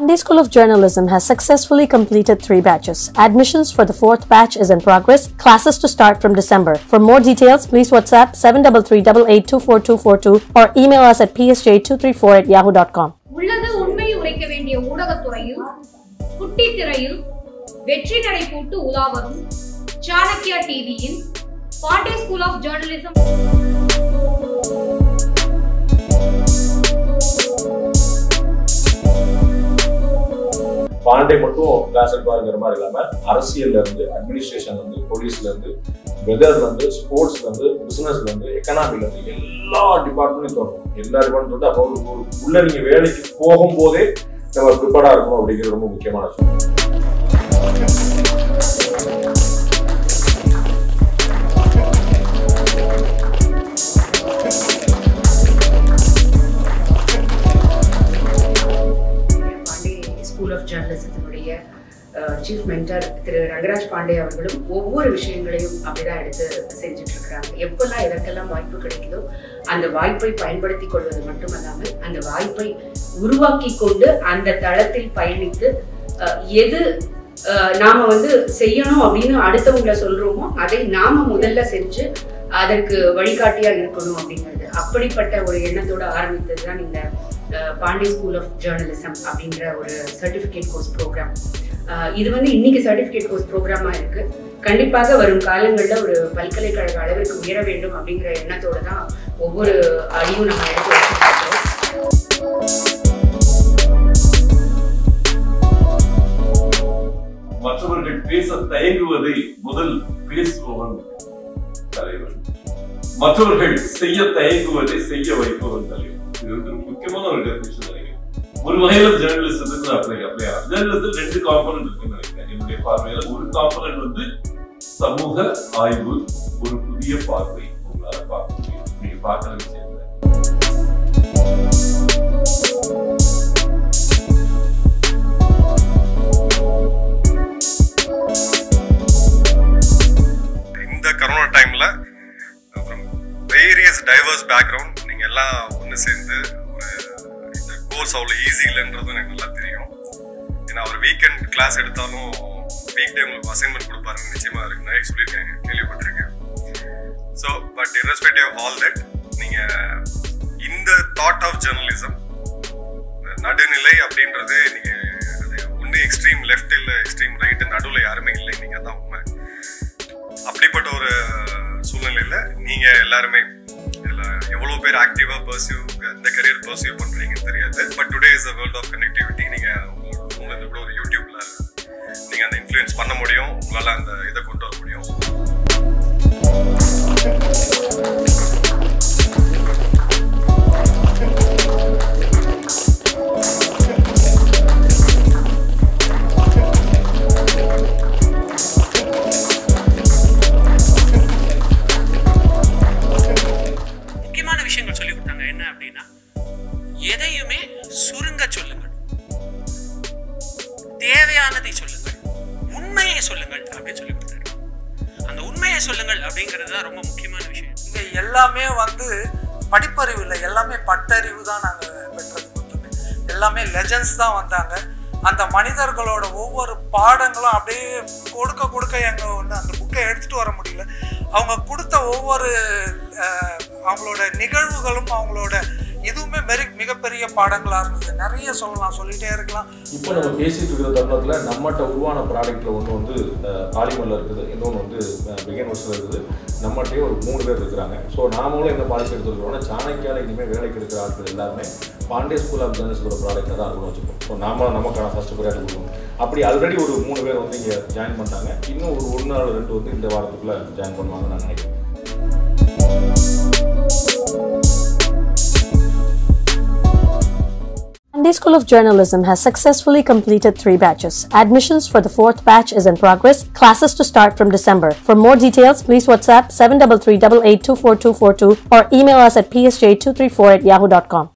Pandey School of Journalism has successfully completed three batches. Admissions for the fourth batch is in progress. Classes to start from December. For more details, please WhatsApp 733 or email us at psj234 at yahoo.com. உள்ளது உண்மையை உரைக்க வேண்டிய ஊடகத்துறையில் குட்டி திரையில் வெற்றி நடை போட்டு உலா வரும் சாணக்கியா டிவியின் Pandey school of journalism Pandey மட்டும் கிளாஸ் எடுப்பாருங்கிற மாதிரி இல்லாம அரசியல்ல இருந்து அட்மினிஸ்ட்ரேஷன்ல இருந்து போலீஸ்ல இருந்து வெதர்ல இருந்து ஸ்போர்ட்ஸ்ல இருந்து பிசினஸ்ல இருந்து எக்கனாமில இருந்து எல்லா டிபார்ட்மெண்ட்டும் தோணும் எல்லா டிபார்ட்மெண்ட் வந்து அப்போ ஒரு ஒரு உள்ள நீங்க வேலைக்கு போகும்போதே நம்ம ப்ரிப்பேர்டா இருக்கணும் அப்படிங்கிறது ரொம்ப முக்கியமான விஷயம் பாண்டே ஸ்கூல் ஆஃப் ஜேர்னலிசத்தினுடைய சீஃப் மென்டர் திரு ரங்கராஜ் பாண்டே அவர்களும் ஒவ்வொரு விஷயங்களையும் அப்படிதான் எடுத்து செஞ்சுட்டு இருக்கிறாங்க எப்பெல்லாம் எதற்கெல்லாம் வாய்ப்பு கிடைக்குதோ அந்த வாய்ப்பை பயன்படுத்தி கொள்வது மட்டுமல்லாமல் அந்த வாய்ப்பை உருவாக்கி கொண்டு அந்த தளத்தில் பயணித்து அஹ், எது அஹ், நாம வந்து செய்யணும் அப்படின்னு அடுத்தவங்களை சொல்றோமோ அதை நாம முதல்ல செஞ்சு அதற்கு வழிகாட்டியா இருக்கணும் அப்படிங்கிறது அப்படிப்பட்ட ஒரு எண்ணத்தோட ஆரம்பித்தது தான் இந்த ah, Pandey school of journalism அப்படின்ற ஒரு சர்டிஃபிகேட் கோர்ஸ் ப்ரோக்ராம் இது வந்து இன்னைக்கு சர்டிஃபிகேட் கோர்ஸ் ப்ரோக்ராமா இருக்கு கண்டிப்பாக வரும் காலங்களில் ஒரு பல்கலைக்கழக அளவிற்கு உயர வேண்டும் அப்படிங்கிற எண்ணத்தோட தான் ஒவ்வொரு அடியும் நம்ம எடுத்து வச்சிருக்கோம் மற்றவர்கள் பேச தயங்குவதை முதல் பேசுபவன் தலைவன் மற்றவர்கள் செய்ய தயங்குவதை செய்ய வைப்பவன் தலைவன் இது வந்து ஒரு முக்கியமான ஒரு டெபினிஷன் நினைக்கிறேன் ஒரு வகையில ஜேர்னலிசத்துக்கு அப்ளை அப்ளை ஆகும் ஜேர்னலிசம் ரெண்டு காம்பனன்ட் இருக்குன்னு நினைக்கிறேன் என்னுடைய பார்வையில ஒரு காம்பனன்ட் வந்து சமூக ஆய்வு ஒரு புதிய பார்வை உங்களால பார்க்க முடியும் நீங்க பார்க்கிற விஷயத்துல இந்த கரோனா டைம்ல ஃப்ரம் வேரியஸ் டைவர்ஸ் பேக்ரவுண்ட் நீங்க எல்லாம் ஒன்று சேர்ந்து ஒரு இந்த கோர்ஸ் அவ்வளோ ஈஸி இல்லைன்றதும் எனக்கு நல்லா தெரியும் ஏன்னா அவர் வீக்கெண்ட் கிளாஸ் எடுத்தாலும் வீக் டே உங்களுக்கு அசைன்மெண்ட் கொடுப்பாருன்னு நிச்சயமா இருக்கு நிறைய சொல்லியிருக்காங்க கேள்விப்பட்டிருக்கேன் so but irrespective of all that நீங்க இந்த தாட் ஆஃப் ஜேர்னலிசம் நடுநிலை அப்படின்றது நீங்க ஒன்று எக்ஸ்ட்ரீம் லெஃப்ட் இல்லை எக்ஸ்ட்ரீம் ரைட் நடுவில் யாருமே இல்லை நீங்க தான் உண்மை அப்படிப்பட்ட ஒரு சூழ்நிலையில நீங்க எல்லாருமே இதுல எவ்வளவு பேர் ஆக்டிவா பர்சியூ இந்த கரியர் பர்சியூ பண்றீங்கன்னு தெரியாது but today is world of connectivity நீங்க உங்களோட உங்களுக்கு கூட ஒரு யூடியூப்ல நீங்க அந்த இன்ஃப்ளூயன்ஸ் பண்ண முடியும் உங்களால அந்த இதை கொண்டு வர முடியும் முக்கியமான விஷயங்கள் சொல்லி கொடுத்தாங்க என்ன அப்படின்னா எதையுமே சுருங்க சொல்லுங்கள் தேவையானதை சொல்லுங்கள் உண்மையை சொல்லுங்கள் அப்படின்னு சொல்லி கொடுத்தாரு அந்த உண்மையை சொல்லுங்கள் அப்படிங்கிறது தான் ரொம்ப முக்கியமான விஷயம் இங்க எல்லாமே வந்து படிப்பறிவு இல்லை எல்லாமே பட்டறிவு தான் நாங்கள் பெற்றது மட்டுமே எல்லாமே லெஜண்ட்ஸ் தான் வந்தாங்க அந்த மனிதர்களோட ஒவ்வொரு பாடங்களும் அப்படியே கொடுக்க கொடுக்க எங்க வந்து அந்த புக்கை எடுத்துட்டு வர முடியல அவங்க கொடுத்த ஒவ்வொரு அஹ், அவங்களோட நிகழ்வுகளும் அவங்களோட இதுவுமே மெரி மிகப்பெரிய பாடங்களா இருந்தது நிறைய சொல்லலாம் சொல்லிட்டே இருக்கலாம் இப்போ நம்ம பேசிட்டு இருக்கிற தருணத்துல நம்மகிட்ட உருவான ப்ராடக்ட்ல ஒன்று வந்து பாலிமர்ல இருக்குது இன்னொன்று வந்து பிகன் வர்ஸ்ல இருக்குது நம்மகிட்டயே ஒரு மூணு பேர் இருக்கிறாங்க ஸோ நாமளும் இந்த பாலிசி எடுத்துருக்கோம்னா சாணக்கியால இனிமேல் வேலைக்கு எடுக்கிற ஆட்கள் எல்லாருமே பாண்டே ஸ்கூல் ஆஃப் ஜேர்னலிஸ்டோட ப்ராடக்ட்டை தான் இருக்கணும் வச்சுக்கோம் ஸோ நாம நமக்கான ஃபர்ஸ்ட் ப்ரையாரிட்டி கொடுக்கணும் அப்படி ஆல்ரெடி ஒரு மூணு பேர் வந்து இங்கே ஜாயின் பண்ணிட்டாங்க இன்னும் ஒரு ஒரு நாள் ரெண்டு வந்து இந்த வாரத்துக்குள்ள ஜாயின் பண்ணுவாங்கன்னு நான் நினைக்கிறேன் Pandey School of Journalism has successfully completed three batches. Admissions for the fourth batch is in progress. Classes to start from December. For more details, please WhatsApp 733 or email us at psj234 at yahoo.com.